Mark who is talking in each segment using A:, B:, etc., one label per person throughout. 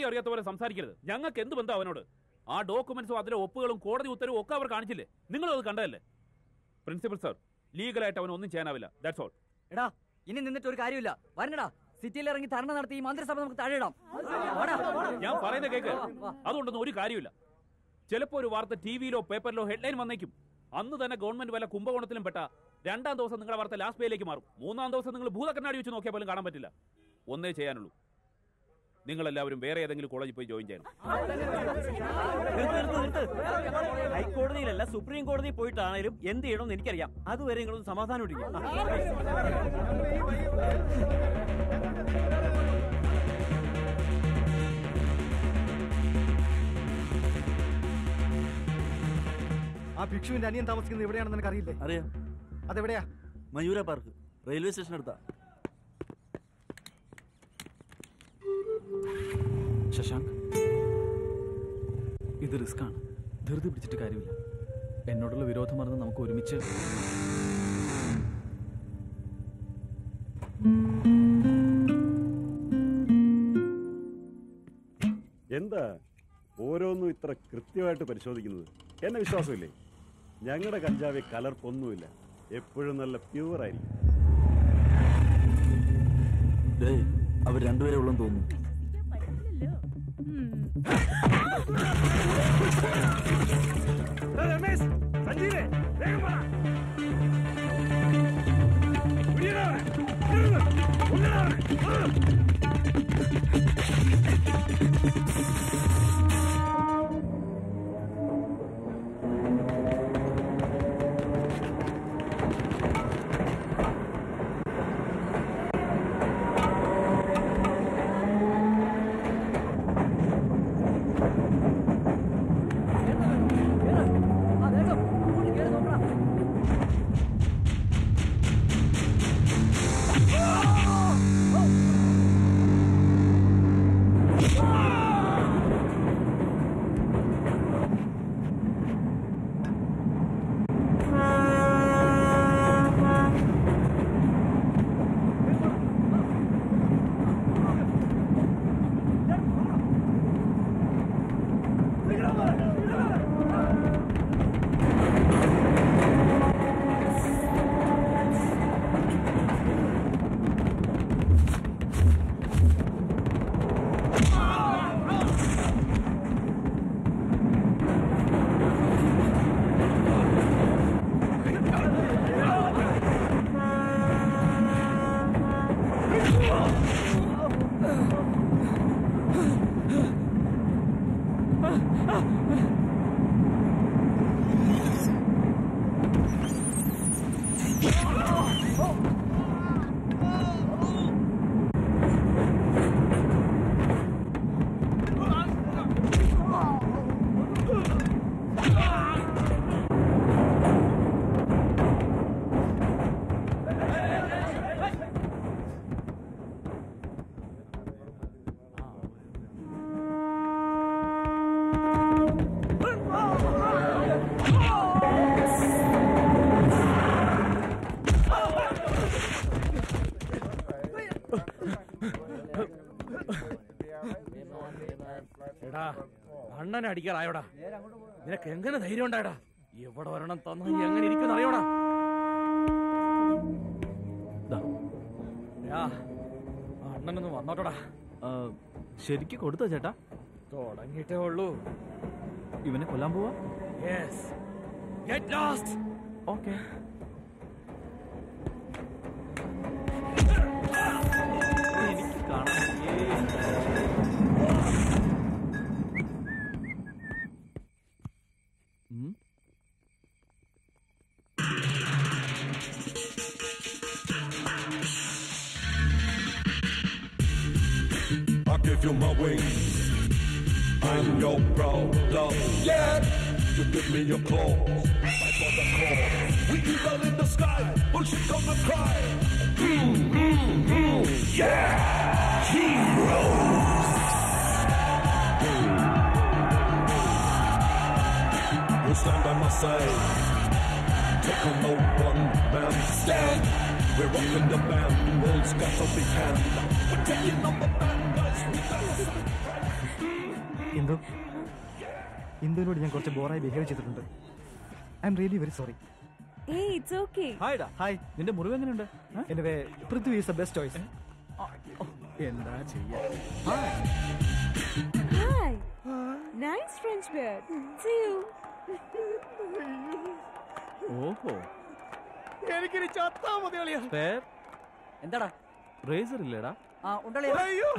A: കാര്യം അറിയാത്ത പോലെ സംസാരിക്കരുത് ഞങ്ങൾക്ക് എന്ത് ബന്ധം അവനോട് ആ ഡോക്യുമെന്റ്സും അതിലെ ഒപ്പുകളും കോടതി ഉത്തരവും ഒക്കെ അവർ കാണിച്ചില്ലേ നിങ്ങളും അത് കണ്ടതല്ലേ പ്രിൻസിപ്പൽ സർ ലീഗലായിട്ട് അവൻ ഒന്നും ചെയ്യാനാവില്ല ദാറ്റ്സ് ഓൾ
B: എടാ ഇനി നിന്നിട്ട് ഒരു കാര്യമില്ല വരണടാ സിറ്റിയിൽ ഇറങ്ങി ധർണ നടത്തി ഈ മന്ത്രിസഭ നമുക്ക് താഴെയിടാം വാടാ.
A: ഞാൻ പറയുന്ന കേക്ക് അതുകൊണ്ടൊന്നും ഒരു കാര്യമില്ല ചിലപ്പോ ഒരു വാർത്ത ടി വിയിലോ പേപ്പറിലോ ഹെഡ്ലൈൻ വന്നേക്കും അന്ന് തന്നെ ഗവൺമെന്റ് വല്ല കുംഭകോണത്തിലും പെട്ട രണ്ടാം ദിവസം നിങ്ങളുടെ വാർത്ത ലാസ്റ്റ് പേയിലേക്ക് മാറും മൂന്നാം ദിവസം നിങ്ങൾ ഭൂതക്കണ്ണാടി വെച്ച് നോക്കിയാൽ പോലും കാണാൻ പറ്റില്ല ഒന്നേ ചെയ്യാനുള്ളൂ നിങ്ങളെല്ലാവരും വേറെ ഏതെങ്കിലും കോളേജിൽ പോയി ജോയിൻ ചെയ്യണം
C: നിർത്ത് നിർത്ത് നിർത്ത് ഹൈക്കോടതിയിലല്ല സുപ്രീം കോടതിയിൽ പോയിട്ടാണേലും എന്ത് ചെയ്യണമെന്ന് എനിക്കറിയാം അതുവരെ നിങ്ങളൊന്ന് സമാധാനം ഇടിക്കും
D: ആ ഭിക്ഷുവിന്റെ അനിയൻ താമസിക്കുന്നത് എവിടെയാണെന്ന് നിനക്ക് അറിയില്ലേ
E: അറിയാം
D: അതെവിടെയാ
E: മയൂര പാർക്ക് റെയിൽവേ സ്റ്റേഷൻ അടുത്താ
F: ശശാങ്ക് ഇത് റിസ്ക് ആണ് ധൃതി പിടിച്ചിട്ട് കാര്യമില്ല എന്നോടുള്ള വിരോധം മറന്ന് നമുക്ക് ഒരുമിച്ച്
G: എന്താ ഓരോന്നും ഇത്ര കൃത്യമായിട്ട് പരിശോധിക്കുന്നത് എന്നെ വിശ്വാസമില്ലേ ഞങ്ങളുടെ കഞ്ചാവി കലർപ്പൊന്നുമില്ല എപ്പോഴും നല്ല പ്യൂർ ആയിരിക്കും
E: ഡേയ് അവർ രണ്ടുപേരെ ഉള്ളെന്ന് തോന്നുന്നു
H: രമേശ് സഞ്ജീവേ വേഗം വാ
I: എടാ അണ്ണനെ അടിക്കാറായോടാ നിനക്ക് എങ്ങനെ ധൈര്യം ഉണ്ടായടാ എവിടെ വരണം തന്ന എങ്ങനെ ഇരിക്കും അറിയോടാ അണ്ണനൊന്ന് വന്നോട്ടടാ
F: ശരിക്ക് കൊടുത്തോ ചേട്ടാ
I: തുടങ്ങിയിട്ടേ ഉള്ളൂ
F: ഇവനെ കൊല്ലാൻ പോവാ
I: യെസ് ഗെറ്റ് ലോസ്റ്റ്
F: ഓക്കെ എനിക്ക് കാണാൻ ഉം
H: I give you my wings. I'm your proud love. Yeah, you give me your claws. Fight for the cause. We eagle in the sky. Bullshit come and cry. Mm, mm, mm. Yeah, heroes. You stand by my side. Take on no one man stand. We're rocking the band. World's got a big hand. We're taking on the band, guys. We got
D: Indu ഇന്ദുവിനോട് ഞാൻ കുറച്ച് ബോറായി behave ചെയ്തിട്ടുണ്ട് I'm really very sorry
J: ഏയ് it's okay
F: ഹായ്ഡാ
D: hi
F: നിന്റെ മുറിവ് എങ്ങനെയുണ്ട് ഏ?
D: Anyway Prithvi is the best choice
F: എന്താ ചെയ്യാ
J: hi nice French beard see you
F: ഓഹോ
I: എനിക്കിനി ചത്താ മതി അളിയാ
F: സ്പെയർ
B: എന്താടാ
F: റേസർ ഇല്ലേടാ
B: ആ ഉണ്ടളിയാ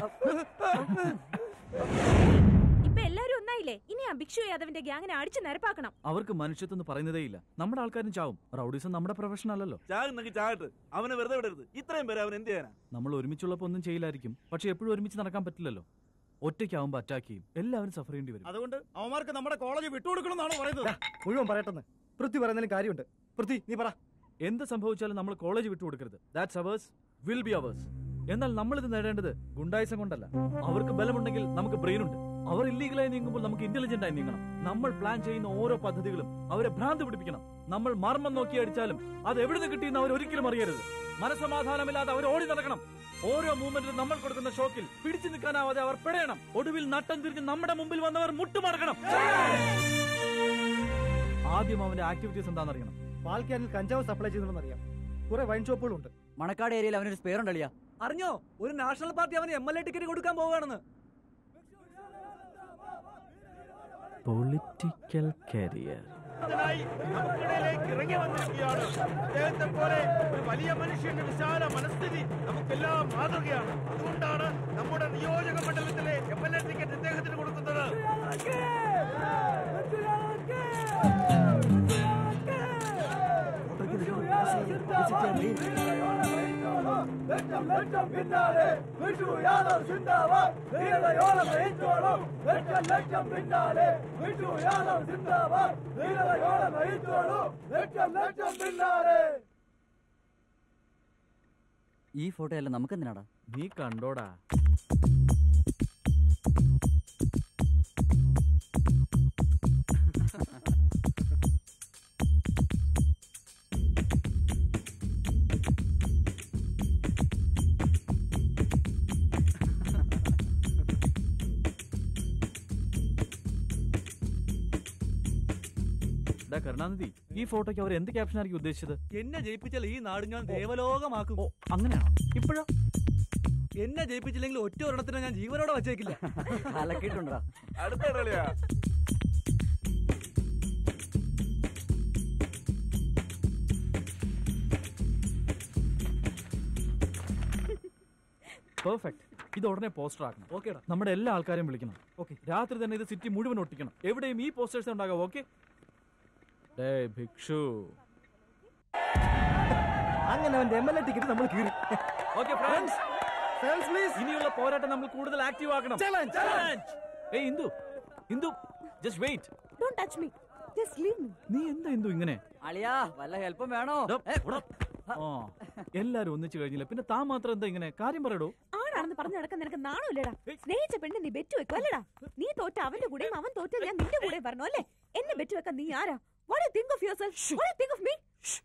J: ഇപ്പൊ എല്ലാരും ഒന്നായില്ലേ ഇനി ആ ഭിക്ഷു യാദവിന്റെ ഗ്യാങ്ങിനെ അടിച്ചു നിരപ്പാക്കണം
F: അവർക്ക് മനുഷ്യത്വം എന്ന് പറയുന്നതേ ഇല്ല നമ്മുടെ ആൾക്കാരും ചാവും റൗഡീസം നമ്മുടെ പ്രൊഫഷൻ അല്ലല്ലോ
E: ചാകുന്നെങ്കിൽ ചാകട്ട് അവനെ വെറുതെ വിടരുത് ഇത്രയും പേര് അവൻ എന്ത് ചെയ്യാനാ
F: നമ്മൾ ഒരുമിച്ചുള്ളപ്പോ ഒന്നും ചെയ്യില്ലായിരിക്കും പക്ഷെ എപ്പോഴും ഒരുമിച്ച് നടക്കാൻ പറ്റില്ലല്ലോ ഒറ്റയ്ക്കാവുമ്പോ അറ്റാക്ക് ചെയ്യും എല്ലാവരും സഫർ ചെയ്യേണ്ടി വരും
I: അതുകൊണ്ട് അവന്മാർക്ക് നമ്മുടെ കോളേജ് വിട്ടുകൊടുക്കണം എന്നാണ് പറയുന്നത്
D: മുഴുവൻ പറയട്ടെന്ന് പൃഥ്വി പറയുന്നതിലും കാര്യമുണ്ട് പൃഥ്വി നീ പറ
F: എന്ത് സംഭവിച്ചാലും നമ്മൾ കോളേജ് വിട്ടു കൊടുക്കരുത് that's ours will be ours എന്നാൽ നമ്മൾ ഇത് നേടേണ്ടത് ഗുണ്ടായുസം കൊണ്ടല്ല അവർക്ക് ബലമുണ്ടെങ്കിൽ നമുക്ക് ബ്രെയിൻ ഉണ്ട് അവർ ഇല്ലീഗലായി നീങ്ങുമ്പോൾ നമുക്ക് ഇന്റലിജന്റ് ആയി നീങ്ങണം നമ്മൾ പ്ലാൻ ചെയ്യുന്ന ഓരോ പദ്ധതികളും അവരെ ഭ്രാന്ത് പിടിപ്പിക്കണം നമ്മൾ മർമ്മം നോക്കി അടിച്ചാലും അത് എവിടെ നിന്ന് കിട്ടിയെന്ന് അവർ ഒരിക്കലും അറിയരുത് മനസമാധാനമില്ലാതെ അവർ ഓടി നടക്കണം ഓരോ മൂവ്മെന്റിലും നമ്മൾ കൊടുക്കുന്ന ഷോക്കിൽ പിടിച്ചു നിൽക്കാനാവാതെ അവർ പിടയണം ഒടുവിൽ നട്ടം തിരിഞ്ഞ് നമ്മുടെ മുമ്പിൽ വന്നവർ മുട്ടുമടക്കണം ആദ്യം അവന്റെ ആക്ടിവിറ്റീസ് എന്താണെന്നറിയണം
D: പാൽ ക്യാനിൽ കഞ്ചാവ് സപ്ലൈ ചെയ്യുന്നുണ്ടെന്ന് അറിയാം കുറെ വൈൻ ഷോപ്പുകളുണ്ട്
B: മണക്കാട് ഏരിയയിൽ അവനൊരു സ്പെയർ ഉണ്ടളിയാ
C: അറിഞ്ഞോ ഒരു നാഷണൽ പാർട്ടി അവന് എം എൽ എ ടിക്കറ്റ് കൊടുക്കാൻ പോവുകയാണെന്ന്
F: പൊളിറ്റിക്കൽ കരിയർ
I: ഇതിനായി നമുക്കിടയിലേക്ക് ഇറങ്ങി വന്നിരിക്കുകയാണ് അദ്ദേഹത്തെ പോലെ ഒരു വലിയ മനുഷ്യന്റെ വിശാല മനസ്ഥിതി നമുക്കെല്ലാം മാതൃകയാണ് അതുകൊണ്ടാണ് നമ്മുടെ നിയോജക മണ്ഡലത്തിലെ എം എൽ എ ടിക്കറ്റ് ഇദ്ദേഹത്തിന് കൊടുക്കുന്നത്
B: ഈ ഫോട്ടോ അല്ല നമുക്ക് എന്തിനാടാ
F: നീ കണ്ടോടാ ഡാ കരുണാനിധി ഈ ഫോട്ടോയ്ക്ക് അവർ എന്ത് ക്യാപ്ഷൻ ആയിരിക്കും ഉദ്ദേശിച്ചത്
C: എന്നെ ജയിപ്പിച്ചാൽ ഈ നാട് ഞാൻ ദേവലോകമാക്കും
F: ഓ അങ്ങനെയാണോ ഇപ്പോഴോ
C: എന്നെ ജയിപ്പിച്ചില്ലെങ്കിൽ ഒറ്റ ഒരെണ്ണത്തിനെ ഞാൻ ജീവനോടെ വച്ചേക്കില്ല
B: കലക്കിയിട്ടുണ്ടാ
E: അടുത്ത ഇടലിയാ
F: പെർഫെക്റ്റ് ഇത് ഉടനെ പോസ്റ്റർ ആക്കണം
D: ഓക്കേടാ
F: നമ്മുടെ എല്ലാ ആൾക്കാരെയും വിളിക്കണം
D: ഓക്കെ
F: രാത്രി തന്നെ ഇത് സിറ്റി മുഴുവൻ ഒട്ടിക്കണം എവിടെയും ഈ പോസ്റ്റേഴ്സ് ഉണ്ടാകാം ഓക്കെ ഡേ ഭിക്ഷു
D: അങ്ങനെ അവന്റെ എം എൽ എ ടിക്കറ്റ് നമ്മൾ കീറി
F: ഓക്കെ ഫ്രണ്ട്സ്
D: Silence, please.
F: ഇനിയുള്ള പോരാട്ടം നമ്മൾ കൂടുതൽ ആക്റ്റീവ് ആക്കണം
D: Challenge.
F: ഏയ് Indu Indu just wait
J: don't touch me just leave me
F: നീ എന്താ ഇന്ദു ഇങ്ങനെ
B: അളിയാ വല്ല ഹെൽപ്പും വേണോ
F: ഡോ, ഉടാ. ആ എല്ലാരും ഒന്നിച്ചു കഴിഞ്ഞില്ല പിന്നെ താൻ മാത്രം എന്താ ഇങ്ങനെ കാര്യം പറയടോ
J: ആണാണെന്ന് പറഞ്ഞു നടക്കാൻ നിനക്ക് നാണമില്ലടാ സ്നേഹിച്ച പെണ്ണ് നീ ബെറ്റ് വെക്കും അല്ലടാ നീ തോറ്റ അവന്റെ കൂടെയും അവൻ തോറ്റ ഞാൻ നിന്റെ കൂടെ പറഞ്ഞു അല്ലേ എന്നെ ബെറ്റ് വെക്കാൻ നീ ആരാ what you think of yourself what you think of me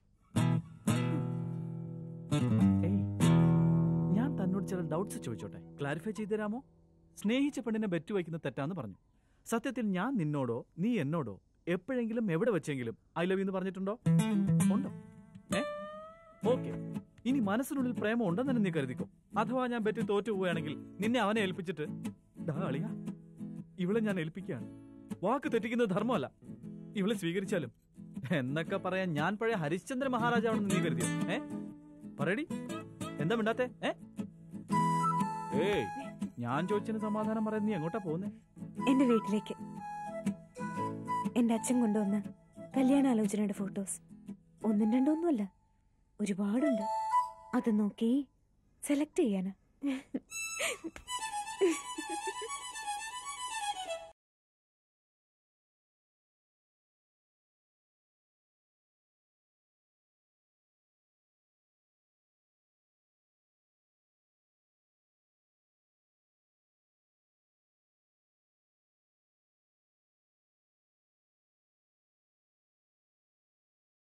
F: ഏയ് ഞാൻ തന്നോട് ചില ഡൗട്ട്സ് ചോദിച്ചോട്ടെ ക്ലാരിഫൈ ചെയ്തു തരാമോ സ്നേഹിച്ച പെണ്ണിനെ ബെറ്റ് വയ്ക്കുന്നത് തെറ്റാന്ന് പറഞ്ഞു സത്യത്തിൽ ഞാൻ നിന്നോടോ നീ എന്നോടോ എപ്പോഴെങ്കിലും എവിടെ വെച്ചെങ്കിലും ഐ ലവ് എന്ന് പറഞ്ഞിട്ടുണ്ടോ ഉണ്ടോ ഏ ഓക്കെ ഇനി മനസ്സിനുള്ളിൽ പ്രേമം ഉണ്ടെന്ന് തന്നെ നീ കരുതിക്കോ അഥവാ ഞാൻ ബെറ്റ് തോറ്റു പോവുകയാണെങ്കിൽ നിന്നെ അവനെ ഏൽപ്പിച്ചിട്ട് ഡാ അളിയാ ഇവളെ ഞാൻ ഏൽപ്പിക്കുകയാണ് വാക്ക് തെറ്റിക്കുന്നത് ധർമ്മമല്ല ഇവളെ സ്വീകരിച്ചാലും എന്നൊക്കെ പറയാൻ ഞാൻ പഴയ ഹരിശ്ചന്ദ്ര മഹാരാജാവാണെന്ന് നീ കരുതിയോ ഏ പറയടി എന്താ മിണ്ടാത്തെ ഏ ഏയ് ഞാൻ ചോദിച്ചതിന് സമാധാനം പറയാൻ നീ എങ്ങോട്ടാ പോകുന്നേ
J: എന്റെ വീട്ടിലേക്ക് എന്റെ അച്ഛൻ കൊണ്ടുവന്ന കല്യാണാലോചനയുടെ ഫോട്ടോസ് ഒന്നും രണ്ടൊന്നുമല്ല ഒരുപാടുണ്ട് അത് നോക്കി സെലക്ട് ചെയ്യാനാ